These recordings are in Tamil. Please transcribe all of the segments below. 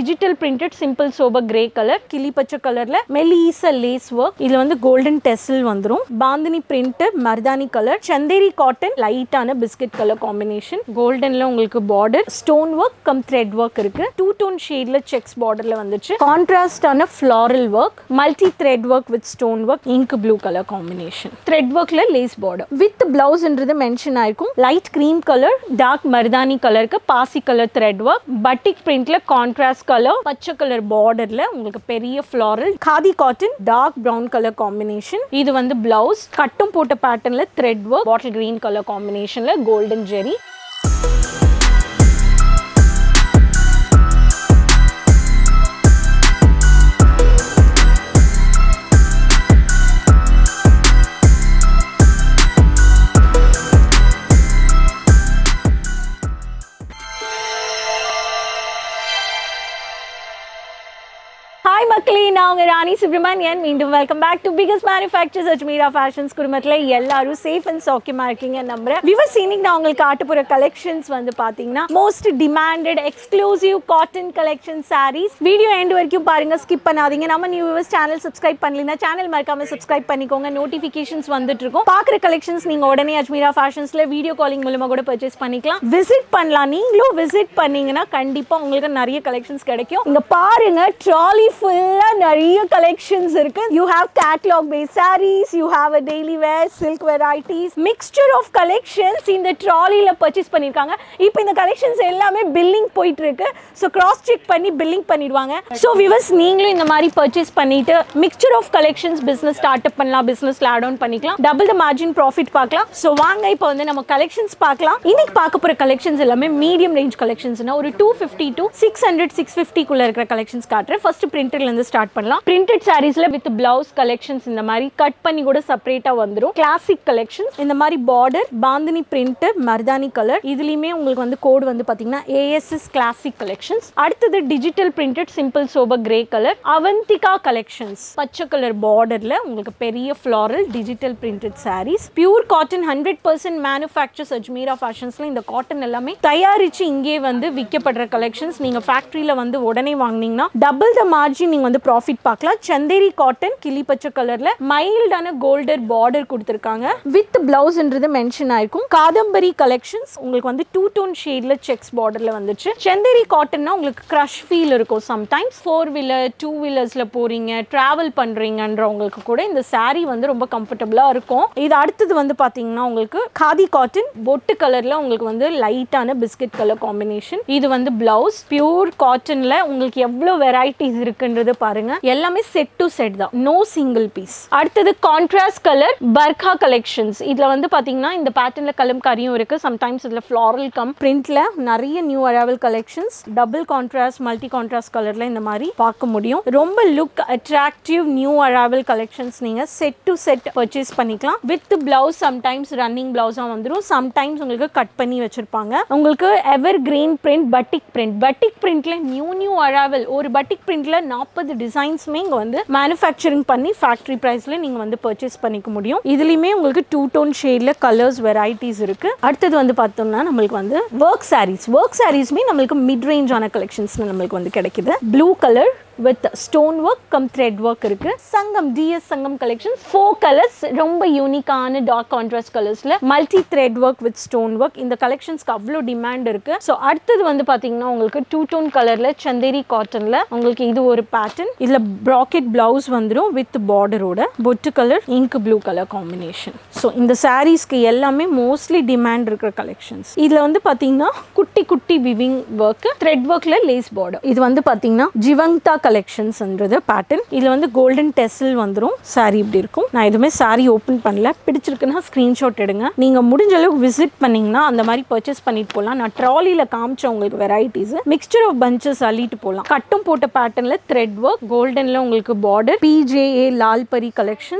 digital printed simple sober grey colour கிளி பச்சை கலர்ல மெலிச லேஸ் ஒர்க் இதுல வந்து கோல்டன் டெஸ்ஸில் வந்துரும் பாந்தினி பிரிண்ட் மருதானி கலர் சந்தேரி காட்டன் லைட்டான பிஸ்கட் கலர் காம்பினேஷன் கோல்டன்ல உங்களுக்கு border stone work cum thread work இருக்கு டூ டோன் ஷேட்ல செக்ஸ் பார்டர்ல வந்துச்சு கான்ட்ராஸ்டான floral work multi thread work with stone work ink blue colour combination thread ஒர்க்ல லேஸ் பார்டர் வித் பிளவுஸ்ன்றது மென்ஷன் ஆயிருக்கும் லைட் கிரீம் கலர் டார்க் மருதானி கலருக்கு பாசி கலர் த்ரெட் ஒர்க் பட்டிக் பிரிண்ட்ல கான்ட்ராஸ்ட் கலர் பச்சை கலர் பார்டர்ல உங்களுக்கு பெரிய floral khadi cotton dark brown colour combination இது வந்து பிளவுஸ் கட்டும் போட்ட பேட்டர்ன்ல thread work bottle green colour காம்பினேஷன்ல கோல்டன் ஜெரி ஹாய் மக்களே நான் உங்க ராணி சுப்ரமணியன் மீண்டும் welcome back to biggest manufacturers Ajmera fashions குடும்பத்தில் எல்லாரும் சேஃப் அண்ட் சௌக்கியமாக இருக்கீங்க நம்புறேன் விவர்ஸ் இன்னைக்கு நான் உங்களுக்கு காட்ட போகிற கலெக்ஷன்ஸ் வந்து பார்த்தீங்கன்னா most demanded exclusive cotton collection sarees video end வரைக்கும் பாருங்க ஸ்கிப் பண்ணாதீங்க நம்ம நியூ வியூவர்ஸ் சேனல் சப்ஸ்கிரைப் பண்ணலனா சேனல் மறக்காம சப்ஸ்கிரைப் பண்ணிக்கோங்க நோட்டிஃபிகேஷன்ஸ் வந்துட்டு இருக்கும் பார்க்குற கலெக்ஷன்ஸ் நீங்கள் உடனே அஜ்மீரா ஃபேஷன்ஸில் வீடியோ காலிங் மூலமாக கூட பர்ச்சேஸ் பண்ணிக்கலாம் விசிட் பண்ணலாம் நீங்களும் விசிட் பண்ணீங்கன்னா கண்டிப்பாக உங்களுக்கு நிறைய கலெக்ஷன்ஸ் கிடைக்கும் இங்க பாருங்க ட்ராலி ஃபுல்லா நிறைய கலெக்ஷன்ஸ் இருக்கு you have catalogue base sarees you have a daily wear silk varieties mixture of collections இந்த ட்ராலியில் பர்ச்சேஸ் பண்ணியிருக்காங்க இப்போ இந்த கலெக்ஷன்ஸ் எல்லாமே பில்லிங் போயிட்டு இருக்கு ஸோ கிராஸ் செக் பண்ணி பில்லிங் பண்ணிடுவாங்க ஸோ விவர்ஸ் நீங்களும் இந்த மாதிரி பர்ச்சேஸ் பண்ணிட்டு mixture of collections business start up பண்ணலாம் பிஸ்னஸ்ல ஆட் ஆன் பண்ணிக்கலாம் டபுள் த மார்ஜின் ப்ராஃபிட் பார்க்கலாம் ஸோ வாங்க இப்போ வந்து நம்ம கலெக்ஷன்ஸ் பார்க்கலாம் இன்னைக்கு பார்க்க போகிற கலெக்ஷன்ஸ் எல்லாமே மீடியம் ரேஞ்ச் கலெக்ஷன்ஸ்னா ஒரு two fifty to six hundred six ஃபிஃப்டிக்குள்ள இருக்கிற கலெக்ஷன்ஸ் காட்டுறேன் ஃபர்ஸ்ட் பிரிண்டட்ல இருந்து ஸ்டார்ட் பண்ணலாம் பிரிண்டட் சாரீஸ்ல வித் பிளவுஸ் கலெக்ஷன்ஸ் இந்த மாதிரி கட் பண்ணி கூட செப்பரேட்டா வந்துரும் கிளாசிக் கலெக்ஷன்ஸ் இந்த மாதிரி பார்டர் பாந்தினி பிரிண்ட் மருதானி கலர் இதுலயுமே உங்களுக்கு வந்து கோட் வந்து பாத்தீங்கன்னா ஏஎஸ்எஸ் கிளாசிக் கலெக்ஷன்ஸ் அடுத்தது digital printed simple sober grey colour Avantika collections பச்சை கலர் பார்டர்ல உங்களுக்கு பெரிய floral digital printed sarees pure cotton hundred percent manufacturers Ajmera ஃபேஷன்ஸ்ல இந்த காட்டன் எல்லாமே தயாரிச்சு இங்கே வந்து விற்கப்படுற கலெக்ஷன்ஸ் நீங்க ஃபேக்டரியில வந்து உடனே வாங்குனீங்கன்னா டபுள் த மார்ஜின் நீங்க வந்து ப்ராஃபிட் பார்க்கலாம் சந்தேரி காட்டன் கிளி பச்சை கலர்ல மைல்டான கோல்டர் பார்டர் கொடுத்துருக்காங்க வித் பிளவுஸ்ன்றது மென்ஷன் ஆயிருக்கும் காதம்பரி கலெக்ஷன்ஸ் உங்களுக்கு வந்து டூ டோன் ஷேட்ல செக்ஸ் பார்டர்ல வந்துச்சு சந்தேரி காட்டன்னா உங்களுக்கு க்ரஷ் ஃபீல் இருக்கும் சம்டைம்ஸ் ஃபோர் வீலர் டூ வீலர்ஸ்ல போறீங்க டிராவல் பண்றீங்கன்றவங்களுக்கு கூட இந்த saree வந்து ரொம்ப கம்ஃபர்டபுளா இருக்கும் இது அடுத்தது வந்து பாத்தீங்கன்னா உங்களுக்கு காதி காட்டன் பொட்டு கலர்ல உங்களுக்கு வந்து லைட்டான பிஸ்கட் கலர் காம்பினேஷன் இது வந்து பிளவுஸ் பியூர் காட்டன்ல உங்களுக்கு எவ்வளவு வெரைட்டிஸ் இருக்குன்றது பாருங்க எல்லாமே செட் டு செட் தான் நோ சிங்கிள் பீஸ் அடுத்தது கான்ட்ராஸ்ட் கலர் பர்கா கலெக்ஷன்ஸ் இதுல வந்து பாத்தீங்கன்னா இந்த பேட்டர்ன்ல கலம்காரியும் இருக்கு சம்டைம்ஸ் இதுல ஃப்ளாரல் கம் பிரிண்ட்ல நிறைய new arrival collections double contrast multi contrast கலர்ல இந்த மாதிரி பார்க்க முடியும் ரொம்ப look attractive new arrival collections நீங்க செட் டு செட் பர்ச்சேஸ் பண்ணிக்கலாம் வித் பிளவுஸ் சம்டைம்ஸ் ரன்னிங் பிளவுஸா வந்துடும் சம்டைம்ஸ் உங்களுக்கு கட் பண்ணி வச்சிருப்பாங்க உங்களுக்கு ever green print batik print batik பிரிண்ட்ல நியூ நியூ அராவல் ஒரு பட்டிக் பிரிண்ட்ல நாற்பது டிசைன்ஸுமே இங்க வந்து மேனுஃபேக்சரிங் பண்ணி ஃபேக்டரி பிரைஸ்ல நீங்க வந்து பர்ச்சேஸ் பண்ணிக்க முடியும் இதுலயுமே உங்களுக்கு டூ டோன் ஷேட்ல கலர்ஸ் வெரைட்டிஸ் இருக்கு அடுத்தது வந்து பார்த்தோம்னா நம்மளுக்கு வந்து ஒர்க் சாரீஸ் ஒர்க் சாரீஸ்மே நம்மளுக்கு மிட் ரேஞ்சான கலெக்ஷன்ஸ் நம்மளுக்கு வந்து கிடைக்குது blue colour with stone work cum thread work இருக்கு Sangam DS Sangam collections four colours ரொம்ப யூனிக்கான டார்க் கான்ட்ராஸ்ட் கலர்ஸ்ல multi thread work with stone work இந்த கலெக்ஷன்ஸ்க்கு அவ்வளோ டிமாண்ட் இருக்கு ஸோ அடுத்தது வந்து பாத்தீங்கன்னா உங்களுக்கு டூ டோன் கலர்ல சந்தேரி காட்டன்ல உங்களுக்கு இது ஒரு பேட்டர்ன் இதுல ப்ராக்கெட் பிளவுஸ் வந்துடும் வித் பார்டரோட பொட்டு colour ink blue colour combination so இந்த சாரீஸ்க்கு எல்லாமே மோஸ்ட்லி டிமாண்ட் இருக்கிற கலெக்ஷன்ஸ் இதுல வந்து பாத்தீங்கன்னா குட்டி குட்டி விவிங் ஒர்க் த்ரெட் ஒர்க்ல லேஸ் பார்டர் இது வந்து பாத்தீங்கன்னா ஜிவங்தா கலெக்ஷன்ஸ்ன்றது பேட்டர்ன் இதுல வந்து கோல்டன் டெஸ்ஸில் வந்துடும் saree இப்படி இருக்கும் நான் எதுவுமே saree ஓப்பன் பண்ணல பிடிச்சிருக்குன்னா ஸ்க்ரீன்ஷாட் எடுங்க நீங்க முடிஞ்ச அளவுக்கு விசிட் பண்ணீங்கன்னா அந்த மாதிரி பர்ச்சேஸ் பண்ணிட்டு போகலாம் நான் ட்ராலியில் காமிச்ச உங்களுக்கு வெரைட்டிஸ் மிக்சர் ஆஃப் பஞ்சஸ் அள்ளிட்டு போகலாம் கட்டும் போட்ட பேட்டர்ன்ல த்ரெட் ஒர்க் கோல்டன்ல உங்களுக்கு border BJA Lalpari collections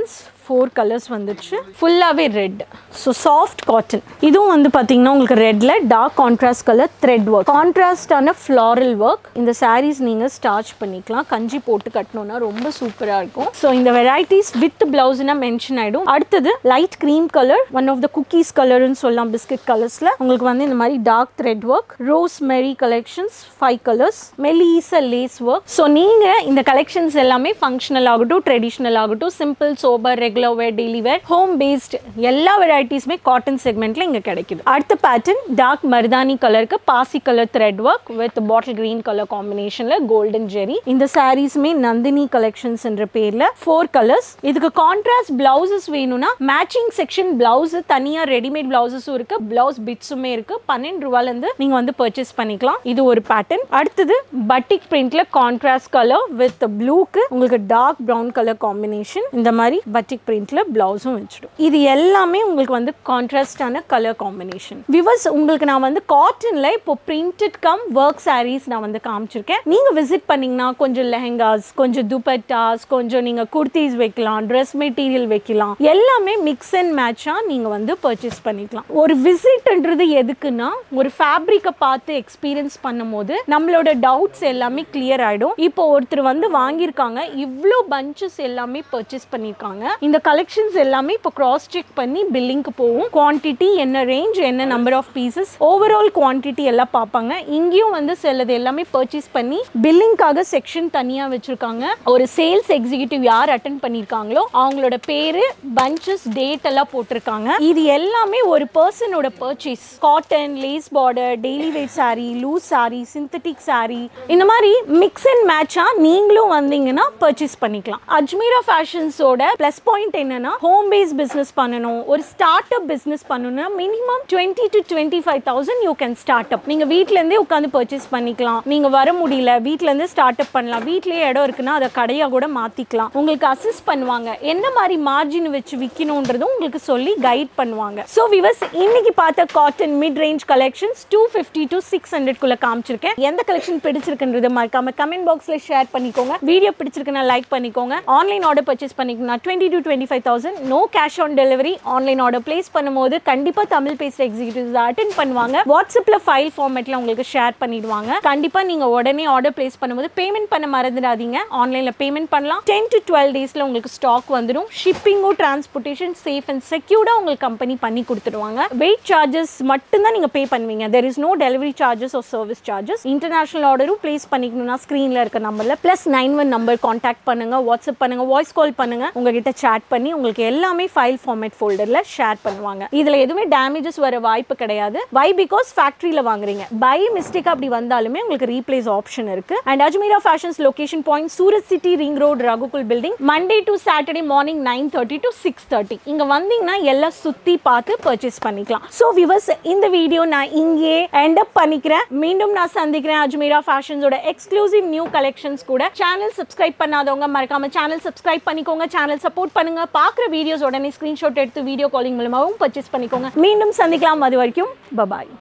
four colours வந்துச்சு ஃபுல்லாகவே ரெட் ஸோ சாஃப்ட் காட்டன் இதுவும் வந்து பார்த்தீங்கன்னா உங்களுக்கு ரெட்டில் dark contrast colour thread work கான்ட்ராஸ்டான ஃப்ளாரல் ஒர்க் இந்த சாரீஸ் நீங்கள் ஸ்டார்ச் பண்ணிக்கலாம் கஞ்சி போட்டு கட்டணும்னா ரொம்ப சூப்பராக இருக்கும் ஸோ இந்த வெரைட்டிஸ் வித் பிளவுஸ்னா மென்ஷன் ஆகிடும் அடுத்தது light cream colour one of the cookies கலர்னு சொல்லலாம் பிஸ்கட் கலர்ஸில் உங்களுக்கு வந்து இந்த மாதிரி dark thread work Rose Mary collections five colours மெலிச லேஸ் ஒர்க் ஸோ நீங்கள் இந்த கலெக்ஷன்ஸ் எல்லாமே ஃபங்க்ஷனல் ஆகட்டும் ட்ரெடிஷ்னல் ஆகட்டும் simple sober regular wear daily wear home based எல்லா வெரைட்டிஸுமே காட்டன் செக்மெண்ட்ல இங்கே கிடைக்குது அடுத்த பேட்டர்ன் டார்க் மருதானி கலருக்கு பாசி colour thread work with bottle green colour காம்பினேஷனில் கோல்டன் ஜெரி இந்த சாரீஸ்மே நந்தினி கலெக்ஷன்ஸ் என்ற பேரில் ஃபோர் கலர்ஸ் இதுக்கு கான்ட்ராஸ்ட் பிளவுசஸ் வேணும்னா மேட்சிங் செக்ஷன் பிளவுஸ் தனியாக ரெடிமேட் பிளவுசஸும் இருக்கு பிளவுஸ் பிட்ஸுமே இருக்கு பன்னெண்டு ரூபாலேருந்து நீங்கள் வந்து பர்ச்சேஸ் பண்ணிக்கலாம் இது ஒரு பேட்டர்ன் அடுத்தது பட்டிக் பிரிண்ட்ல கான்ட்ராஸ்ட் கலர் வித் ப்ளூக்கு உங்களுக்கு டார்க் ப்ரௌன் கலர் காம்பினேஷன் இந்த மாதிரி பட்டிக் பிரிண்ட்ல பிளவுஸும் வச்சிடும் இது எல்லாமே உங்களுக்கு வந்து கான்ட்ராஸ்டான கலர் காம்பினேஷன் விவர்ஸ் உங்களுக்கு நான் வந்து காட்டன்ல இப்போ பிரிண்டட் கம் ஒர்க் சாரீஸ் நான் வந்து காமிச்சிருக்கேன் நீங்க விசிட் பண்ணீங்கன்னா கொஞ்சம் லெஹங்காஸ் கொஞ்சம் துப்பட்டாஸ் கொஞ்சம் நீங்க குர்த்திஸ் வைக்கலாம் ட்ரெஸ் மெட்டீரியல் வைக்கலாம் எல்லாமே மிக்ஸ் அண்ட் மேட்சா நீங்க வந்து பர்ச்சேஸ் பண்ணிக்கலாம் ஒரு விசிட்ன்றது எதுக்குன்னா ஒரு ஃபேப்ரிக்கை பார்த்து எக்ஸ்பீரியன்ஸ் பண்ணும்போது நம்மளோட டவுட்ஸ் எல்லாமே கிளியர் ஆயிடும் இப்போ ஒருத்தர் வந்து வாங்கியிருக்காங்க இவ்வளோ பஞ்சஸ் எல்லாமே பர்ச்சேஸ் பண்ணியிருக்காங்க இந்த கலெக்ஷன்ஸ் எல்லாமே இப்போ கிராஸ் செக் பண்ணி பில்லிங்க்கு போகும் குவான்டிட்டி என்ன ரேஞ்ச் என்ன number of pieces overall quantity எல்லாம் பார்ப்பாங்க இங்கேயும் வந்து சிலது எல்லாமே பர்ச்சேஸ் பண்ணி பில்லிங்காக செக்ஷன் தனியாக வச்சிருக்காங்க ஒரு சேல்ஸ் எக்ஸிக்யூட்டிவ் யார் அட்டன் பண்ணியிருக்காங்களோ அவங்களோட பேரு பஞ்சஸ் டேட் எல்லாம் போட்டிருக்காங்க இது எல்லாமே ஒரு பர்சனோட purchase cotton lace border daily weight saree loose saree synthetic saree இந்த மாதிரி மிக்ஸ் அண்ட் மேட்சா நீங்களும் வந்தீங்கன்னா பர்ச்சேஸ் பண்ணிக்கலாம் அஜ்மீரா ஃபேஷன்ஸோட ப்ளஸ் பாயிண்ட் என்னன்னா ஹோம் பேஸ் பிஸ்னஸ் பண்ணணும் ஒரு ஸ்டார்ட் அப் பிஸ்னஸ் பண்ணணும்னா minimum twenty to twenty five thousand you can start up நீங்க வீட்ல இருந்தே உட்காந்து பர்ச்சேஸ் பண்ணிக்கலாம் நீங்க வர முடியல வீட்ல இருந்து ஸ்டார்ட் அப் பண்ணலாம் வீட்லயே இடம் இருக்குன்னா அதை கடையா கூட மாத்திக்கலாம் உங்களுக்கு அசிஸ்ட் பண்ணுவாங்க என்ன மாதிரி மார்ஜின் வச்சு விற்கணுன்றதும் உங்களுக்கு சொல்லி கைட் பண்ணுவாங்க ஸோ விவஸ் இன்னைக்கு பார்த்த cotton mid range collections two fifty to six ஹண்ட்ரட்குள்ள காமிச்சிருக்கேன் எந்த கலெக்ஷன் பிடிச்சிருக்குன்றது மறக்காம கமெண்ட் பாக்ஸ்ல ஷேர் பண்ணிக்கோங்க வீடியோ பிடிச்சிருக்குன்னா லைக் பண்ணிக்கோங்க ஆன்லைன் ஆர்டர் பர்ச்சேஸ் பண்ணிக்கோங்க twenty to twenty five thousand no cash on delivery online order place பண்ணும்போது கண்டிப்பா தமிழ் பேசுற எக்ஸிக்யூட்டிவ்ஸ் அட்டென்ட் பண்ணுவாங்க வாட்ஸ்அப்ல ஃபைல் ஃபார்மேட்ல உங்களுக்கு ஷேர் பண்ணிடுவாங்க கண்டிப்பா நீங்க உடனே ஆர்டர் பிளேஸ் பண்ணும்போது பேமெண்ட் பண்ண மறந்துடாதீங்க ஆன்லைன்ல பேமெண்ட் பண்ணலாம் டென் டு டுவெல் டேஸ்ல உங்களுக்கு ஸ்டாக் வந்துடும் ஷிப்பிங்கோ டிரான்ஸ்போர்ட்டேஷன் சேஃப் அண்ட் செக்யூர்டா உங்களுக்கு கம்பெனி பண்ணி கொடுத்துருவாங்க வெயிட் சார்ஜஸ் மட்டும்தான் நீங்க பே பண்ணுவீங்க there is no delivery charges or service charges international ஆர்டரும் பிளேஸ் பண்ணிக்கணும்னா ஸ்க்ரீன்ல இருக்க நம்பர்ல plus nine one number contact பண்ணுங்க வாட்ஸ்அப் பண்ணுங்க வாய்ஸ் கால் பண்ணுங்க உங்ககிட்ட சேட் பண்ணி உங்களுக்கு எல்லாமே ஃபைல் ஃபார்மேட் ஃபோல்டர்ல ஷேர் பண்ணுவாங்க இதுல எதுவுமே டேமேஜஸ் வர வாய்ப்பு கிடையாது வை பிகாஸ் ஃபேக்டரியில வாங்குறீங்க பை மிஸ்டேக் அப்படி வந்தாலுமே உங்களுக்கு ரீப்ளேஸ் ஆப்ஷன் இருக்கு and Ajmera fashions location point Surat city ring road Raghukul building Monday to Saturday morning nine thirty to six thirty இங்க வந்தீங்கன்னா எல்லாம் சுத்தி பார்த்து பர்ச்சேஸ் பண்ணிக்கலாம் ஸோ விவர்ஸ் இந்த வீடியோ நான் இங்கே எண்ட் அப் பண்ணிக்கிறேன் மீண்டும் நான் சந்திக்கிறேன் அஜ்மீரா ஃபேஷன்ஸோட எக்ஸ்க்ளூசிவ் நியூ கலெக்ஷன்ஸ் கூட சேனல் சப்ஸ்கிரைப் பண்ணாதவங்க மறக்காம சேனல் சப்ஸ்கிரைப் பண்ணிக்கோங்க சேனல் சப்போர்ட் பண்ணுங்க பார்க்குற வீடியோஸ் உடனே ஸ்க்ரீன்ஷாட் எடுத்து வீடியோ காலிங் மூலமாகவும் பர்ச்சேஸ் பண்ணிக்கோங்க மீண்டும் சந்திக்கலாம் அது வரைக்கும் பபாய்